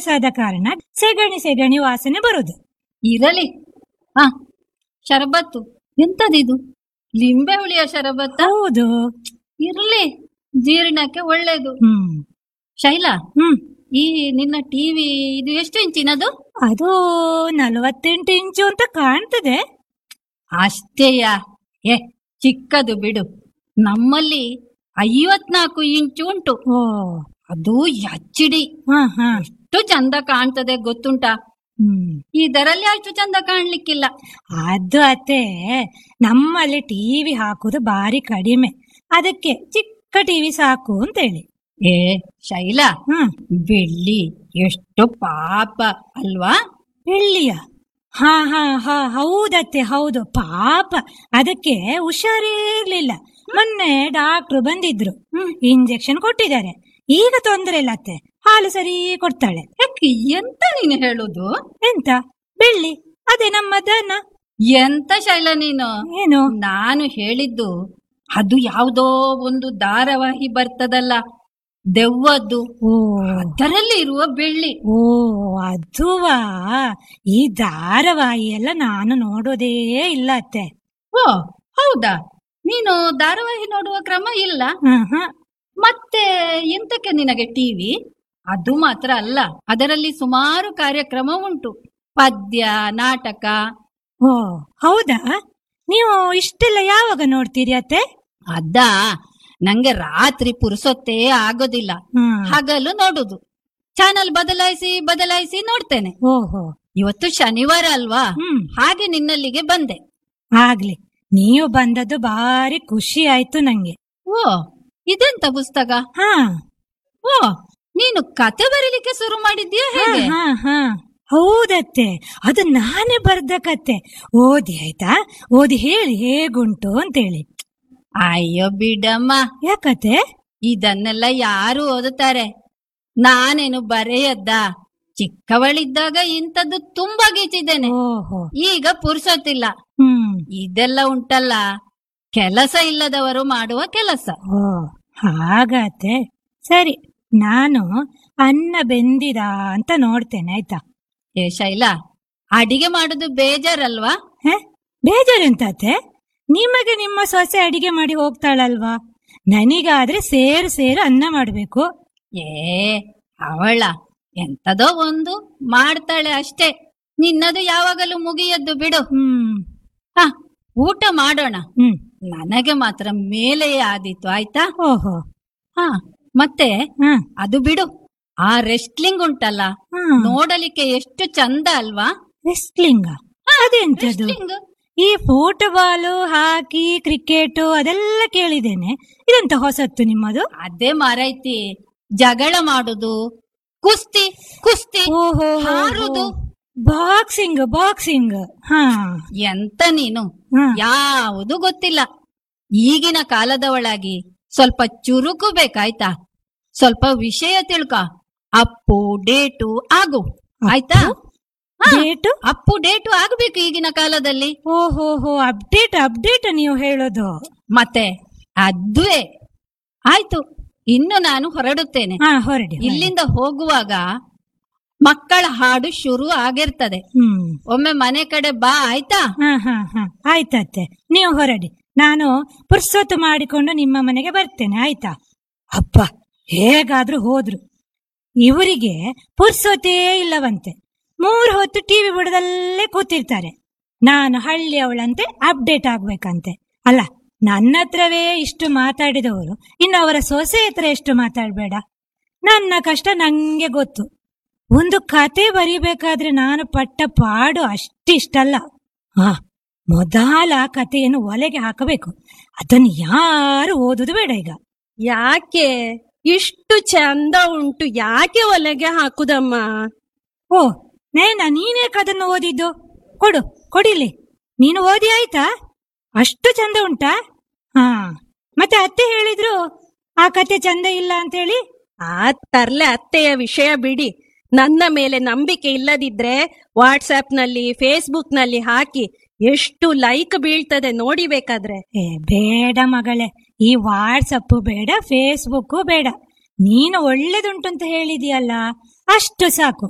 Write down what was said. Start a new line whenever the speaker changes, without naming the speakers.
ವಯಸ್ಸಾದ ಕಾರಣ ಸೆಗಣಿ ಸೆಗಣಿ ವಾಸನೆ ಬರುದು
ಇರಲಿ ಹ ಶರಬತ್ತು ಎಂತದಿದು ಲಿಂಬೆ ಹುಳಿಯ ಶರಬತ್ತ
ಹೌದು
ಇರ್ಲಿ ಜೀರ್ಣಕ್ಕೆ ಒಳ್ಳೇದು
ಹ್ಮ್
ಶೈಲಾ
ಹ್ಮ್
ಈ ನಿನ್ನ ಟಿವಿ ಇದು ಎಷ್ಟು ಇಂಚಿನದು
ಅದು ನಲವತ್ತೆಂಟು ಇಂಚು ಅಂತ ಕಾಣ್ತದೆ
ಅಷ್ಟೇಯ ಏ ಚಿಕ್ಕದು ಬಿಡು ನಮ್ಮಲ್ಲಿ ಐವತ್ನಾಲ್ಕು ಇಂಚು ಉಂಟು
ಓ
ಅದು ಎಚ್ಡಿ
ಹಾ ಹಾ
ಎಷ್ಟು ಚಂದ ಕಾಣ್ತದೆ ಗೊತ್ತುಂಟಾ
ಹ್ಮ್
ಇದರಲ್ಲಿ ಅಷ್ಟು ಚಂದ ಕಾಣ್ಲಿಕ್ಕಿಲ್ಲ
ಅದು ಅತ್ತೆ ನಮ್ಮಲ್ಲಿ ಟಿವಿ ಹಾಕುದು ಬಾರಿ ಕಡಿಮೆ ಅದಕ್ಕೆ ಚಿಕ್ಕ ಟಿವಿ ಸಾಕು ಅಂತೇಳಿ
ಏ ಶೈಲಾ
ಹ್ಮ್
ಬೆಳ್ಳಿ ಎಷ್ಟು ಪಾಪ ಅಲ್ವಾ
ಬೆಳ್ಳಿಯ ಹಾ ಹಾ ಹಾ ಹೌದತ್ತೆ ಹೌದು ಪಾಪ ಅದಕ್ಕೆ ಹುಷಾರೇ ಇರ್ಲಿಲ್ಲ ಮೊನ್ನೆ ಡಾಕ್ಟ್ರು ಬಂದಿದ್ರು ಇಂಜೆಕ್ಷನ್ ಕೊಟ್ಟಿದ್ದಾರೆ ಈಗ ತೊಂದರೆ ಇಲ್ಲ ಅತ್ತೆ ಹಾಲು ಸರಿ ಕೊಡ್ತಾಳೆ
ಯಾಕೆ ಎಂತ ನೀನು ಹೇಳುದು
ಎಂತ ಬೆಳ್ಳಿ ಅದೇ ನಮ್ಮ ದನ
ಎಂತ ಶೈಲಾ ನೀನು
ಏನು
ನಾನು ಹೇಳಿದ್ದು ಅದು ಯಾವುದೋ ಒಂದು ಧಾರಾವಾಹಿ ಬರ್ತದಲ್ಲ ದೆವ್ವದ್ದು
ಓ
ಅದರಲ್ಲಿ ಇರುವ ಬೆಳ್ಳಿ
ಓ ಅದುವಾ ಈ ಧಾರಾವಾಹಿ ಎಲ್ಲ ನಾನು ನೋಡೋದೇ ಇಲ್ಲ ಅತ್ತೆ
ಓ ಹೌದಾ ನೀನು ಧಾರಾವಾಹಿ ನೋಡುವ ಕ್ರಮ ಇಲ್ಲ
ಹ್ಮ್ ಹ್ಮ್
ಮತ್ತೆ ಎಂತಕ್ಕೆ ನಿನಗೆ ಟಿವಿ ಅದು ಮಾತ್ರ ಅಲ್ಲ ಅದರಲ್ಲಿ ಸುಮಾರು ಕಾರ್ಯಕ್ರಮ ಉಂಟು ಪದ್ಯ ನಾಟಕ
ಓ ಹೌದಾ ನೀವು ಇಷ್ಟೆಲ್ಲ ಯಾವಾಗ ನೋಡ್ತೀರಿ ಅತ್ತೆ
ಅದ ನಂಗೆ ರಾತ್ರಿ ಪುರುಸೊತ್ತೇ ಆಗೋದಿಲ್ಲ
ಹ್ಮ್
ಹಗಲು ನೋಡುದು ಚಾನಲ್ ಬದಲಾಯಿಸಿ ಬದಲಾಯಿಸಿ ನೋಡ್ತೇನೆ
ಓಹೋ
ಇವತ್ತು ಶನಿವಾರ ಅಲ್ವಾ
ಹ್ಮ್
ಹಾಗೆ ನಿನ್ನಲ್ಲಿಗೆ ಬಂದೆ
ಆಗ್ಲಿ ನೀವು ಬಂದದ್ದು ಬಾರಿ ಖುಷಿ ಆಯ್ತು ನಂಗೆ
ಓ ಇದೆಂತ ಪುಸ್ತಕ
ಹಾ
ಓ ನೀನು ಕತೆ ಬರೀಲಿಕ್ಕೆ ಶುರು ಮಾಡಿದ್ಯಾ
ಹಾ
ಹೇಗೆ
ಹಾ ಹಾ ಹೌದತ್ತೆ ಅದು ನಾನೇ ಬರ್ದ ಕತೆ ಓದಿ ಆಯ್ತಾ ಓದಿ ಹೇಳಿ ಹೇಗುಂಟು ಅಂತೇಳಿ
ಅಯ್ಯೋ ಬಿಡಮ್ಮ
ಯಾಕತೆ
ಇದನ್ನೆಲ್ಲ ಯಾರು ಓದುತ್ತಾರೆ ನಾನೇನು ಬರೆಯದ್ದ ಚಿಕ್ಕವಳಿದ್ದಾಗ ಇಂಥದ್ದು ತುಂಬಾ ಗೀಚಿದ್ದೇನೆ
ಓಹೋ
ಈಗ ಪುರ್ಸೊತ್ತಿಲ್ಲ
ಹ್ಮ್
ಇದೆಲ್ಲ ಉಂಟಲ್ಲ ಕೆಲಸ ಇಲ್ಲದವರು ಮಾಡುವ ಕೆಲಸ
ಓ ಹಾಗತ್ತೆ ಸರಿ ನಾನು ಅನ್ನ ಬೆಂದಿದ ಅಂತ ನೋಡ್ತೇನೆ ಆಯ್ತಾ
ಏ ಶೈಲಾ ಅಡಿಗೆ ಮಾಡುದು ಬೇಜಾರಲ್ವಾ
ಹೇ ಬೇಜಾರೆಂತತೆ ನಿಮಗೆ ನಿಮ್ಮ ಸೊಸೆ ಅಡಿಗೆ ಮಾಡಿ ಹೋಗ್ತಾಳಲ್ವಾ ನನಗಾದ್ರೆ ಸೇರು ಸೇರು ಅನ್ನ ಮಾಡ್ಬೇಕು
ಏ ಅವಳ ಎಂತದೋ ಒಂದು ಮಾಡ್ತಾಳೆ ಅಷ್ಟೇ ನಿನ್ನದು ಯಾವಾಗಲೂ ಮುಗಿಯದ್ದು ಬಿಡು
ಹ್ಮ್
ಹ ಊಟ ಮಾಡೋಣ
ಹ್ಮ್
ನನಗೆ ಮಾತ್ರ ಮೇಲೆಯೇ ಆದೀತು ಆಯ್ತಾ
ಓಹೋ
ಹ ಮತ್ತೆ
ಹ
ಅದು ಬಿಡು ಆ ರೆಸ್ಟ್ಲಿಂಗ್ ಉಂಟಲ್ಲ ನೋಡಲಿಕ್ಕೆ ಎಷ್ಟು ಚಂದ ಅಲ್ವಾ
ರೆಸ್ಟ್ಲಿಂಗ ಅದೆಂತದು
ರೆಸ್ಟ್ಲಿಂಗ್
ಈ ಫುಟ್ಬಾಲು ಹಾಕಿ ಕ್ರಿಕೆಟ್ ಅದೆಲ್ಲ ಕೇಳಿದ್ದೇನೆ ಇದೆಂತ ಹೊಸತ್ತು ನಿಮ್ಮದು
ಅದೇ ಮಾರೈತಿ ಜಗಳ ಮಾಡುದು ಕುಸ್ತಿ ಕುಸ್ತಿ
ಓಹೋ
ಹಾರುದು
ಬಾಕ್ಸಿಂಗ್ ಬಾಕ್ಸಿಂಗ್ ಹಾ
ಎಂತ ನೀನು
ಹಾ.
ಯಾವುದು ಗೊತ್ತಿಲ್ಲ ಈಗಿನ ಕಾಲದವಳಾಗಿ ಸ್ವಲ್ಪ ಚುರುಕು ಬೇಕಾಯ್ತಾ ಸ್ವಲ್ಪ ವಿಷಯ ತಿಳ್ಕ ಅಪ್ಪು ಡೇಟು ಆಗು ಆಯ್ತಾ ಹಾ,
ಡೇಟು
ಅಪ್ಪು ಡೇಟು ಆಗ್ಬೇಕು ಈಗಿನ ಕಾಲದಲ್ಲಿ
ಓಹೋ ಹೋ ಅಪ್ಡೇಟ್ ಅಪ್ಡೇಟ್ ನೀವು ಹೇಳೋದು
ಮತ್ತೆ ಅದುವೇ ಆಯ್ತು ಇನ್ನು ನಾನು ಹೊರಡುತ್ತೇನೆ
ಹಾ ಹೊರಡಿ ಹೊರಡಿ.
ಇಲ್ಲಿಂದ ಹೋಗುವಾಗ ಮಕ್ಕಳ ಹಾಡು ಶುರು ಆಗಿರ್ತದೆ
ಹ್ಮ್
ಒಮ್ಮೆ ಮನೆ ಕಡೆ ಬಾ ಆಯ್ತಾ
ಹಾ ಹಾ ಹಾ ಆಯ್ತತ್ತೆ ನೀವು ಹೊರಡಿ ನಾನು ಪುರ್ಸೊತ್ತು ಮಾಡಿಕೊಂಡು ನಿಮ್ಮ ಮನೆಗೆ ಬರ್ತೇನೆ ಆಯ್ತಾ ಅಪ್ಪ ಹೇಗಾದ್ರೂ ಹೋದ್ರು ಇವರಿಗೆ ಪುರ್ಸೊತ್ತೇ ಇಲ್ಲವಂತೆ ಮೂರು ಹೊತ್ತು ಟಿವಿ ಬಿಡದಲ್ಲೇ ಕೂತಿರ್ತಾರೆ ನಾನು ಹಳ್ಳಿಯವಳಂತೆ ಅಪ್ಡೇಟ್ ಆಗ್ಬೇಕಂತೆ ಅಲ್ಲ ನನ್ನ ಹತ್ರವೇ ಇಷ್ಟು ಮಾತಾಡಿದವರು ಇನ್ನು ಅವರ ಸೊಸೆ ಹತ್ರ ಎಷ್ಟು ಮಾತಾಡ್ಬೇಡ ನನ್ನ ಕಷ್ಟ ನಂಗೆ ಗೊತ್ತು ಒಂದು ಕತೆ ಬರಿಬೇಕಾದ್ರೆ ನಾನು ಪಟ್ಟ ಪಾಡು ಅಷ್ಟಿಷ್ಟಲ್ಲ ಹಾ ಮೊದಲ ಆ ಕಥೆಯನ್ನು ಒಲೆಗೆ ಹಾಕಬೇಕು ಅದನ್ನು ಯಾರು ಓದುದು ಬೇಡ ಈಗ
ಯಾಕೆ ಇಷ್ಟು ಚಂದ ಉಂಟು ಯಾಕೆ ಒಲೆಗೆ ಹಾಕುದಮ್ಮ
ಓ ನೇನ ನೀನೇ ಕದನ್ನು ಓದಿದ್ದು ಕೊಡು ಕೊಡಿಲಿ ನೀನು ಓದಿ ಆಯ್ತಾ ಅಷ್ಟು ಚಂದ ಉಂಟಾ ಹಾ ಮತ್ತೆ ಅತ್ತೆ ಹೇಳಿದ್ರು ಆ ಕತೆ ಚಂದ ಇಲ್ಲ ಅಂತೇಳಿ
ಆ ತರ್ಲೆ ಅತ್ತೆಯ ವಿಷಯ ಬಿಡಿ ನನ್ನ ಮೇಲೆ ನಂಬಿಕೆ ಇಲ್ಲದಿದ್ರೆ ವಾಟ್ಸ್ಆಪ್ ನಲ್ಲಿ ಫೇಸ್ಬುಕ್ ನಲ್ಲಿ ಹಾಕಿ ಎಷ್ಟು ಲೈಕ್ ಬೀಳ್ತದೆ ನೋಡಿ ಬೇಕಾದ್ರೆ
ಏ ಬೇಡ ಮಗಳೇ ಈ ವಾಟ್ಸಪ್ ಬೇಡ ಫೇಸ್ಬುಕ್ ಬೇಡ ನೀನು ಒಳ್ಳೇದುಂಟು ಅಂತ ಹೇಳಿದೀಯಲ್ಲ ಅಷ್ಟು ಸಾಕು